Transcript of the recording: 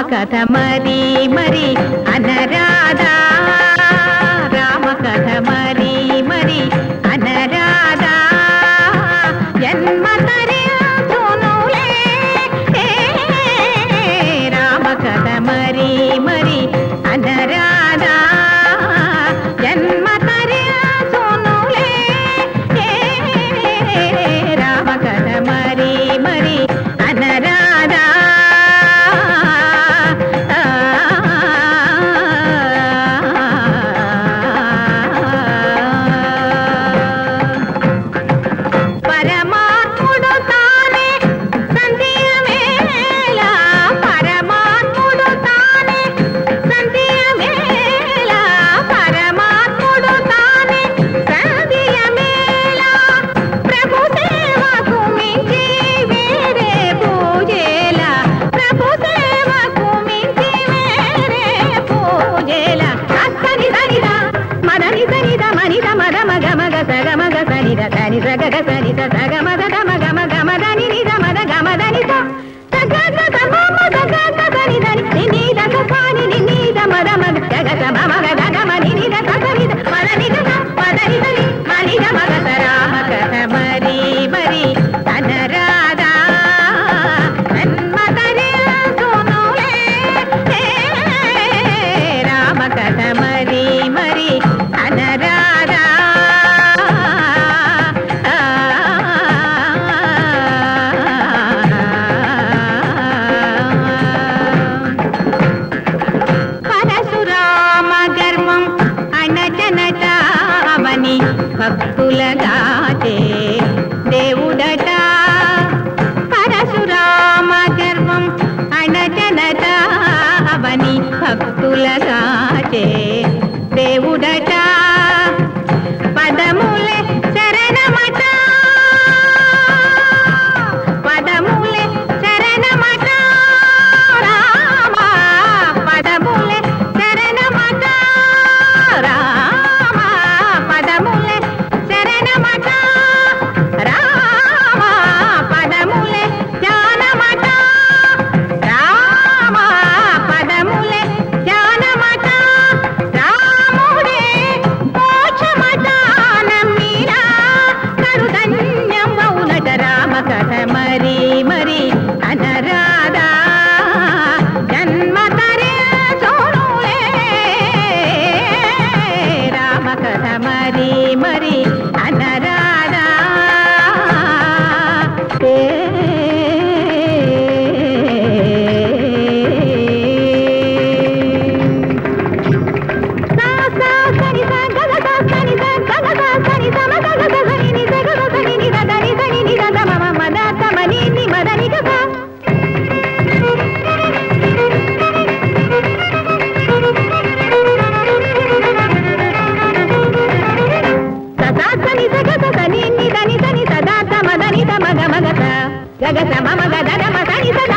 కథ మరి మరి అనరాధా రామ కథ మరి మరి అనరాధా జన్మ తరించునులే రామ కథ మరి మరి అనరాధా జన్మ తరించునులే రామ కథ మరి మరి అనరాధా పరమాత్ముడు తానే సంధ్యవేళ పరమాత్ముడు తానే సంధ్యవేళ పరమాత్ముడు తానే సంధ్యవేళ ప్రభు సేవకు మించి వేరే పూజేల ప్రభు సేవకు మించి వేరే పూజేల అస్తని దరిద మదని సరిద మనిద మద మగ మగ సగ మగ సనిద సని సగ గ సనిద సగ మద ద మగ మగ మదని నిద మద గ మదని స సగ గ స మ మ గ గ గ సని దని ని ని ద స స ని ని ని ద మద మగ గ గ స మ మ గ ద గ మ ని ని ద స స ని ద మద ని ద స మద ని ద ని మ ని ద మగ స రామ కథ మరి మరి అనరాధా జన్మతరే సోనులే రామ కథ మరి మరి అనరాధా పరశురామ గర్వం అణచనటావని భక్తులగాచే దేవుడట పరశురామ గర్వం అణచనటావని భక్తులగాచే దేవుడట పదములే శరణమట పదములే శరణమట రామ పదములే శరణమట రామ పదములే శరణమట రామ పదములే జ్ఞానమట రామ పదములే జ్ఞానమట రాముడే మోక్షమట నమ్మిరా కరుధన్యం అవునట రామ కథ మరి మరి అనరాధా జన్మ తరే సోనులే రామ కథ మరి మరి అనరాధా సా సా సని సా గగ సా సని సా గగ సా సని సమ గగ స సని ని స గగ సని ని ద దని సని ని ద ద మ మ మ ద త మ ని ని మ ద ని గ స స సా సని స గ స సని ని ద ని సని స ద త మ ద ని ద మ గ మ గ స గగ స మ మ గ ద ద మ స ని స ద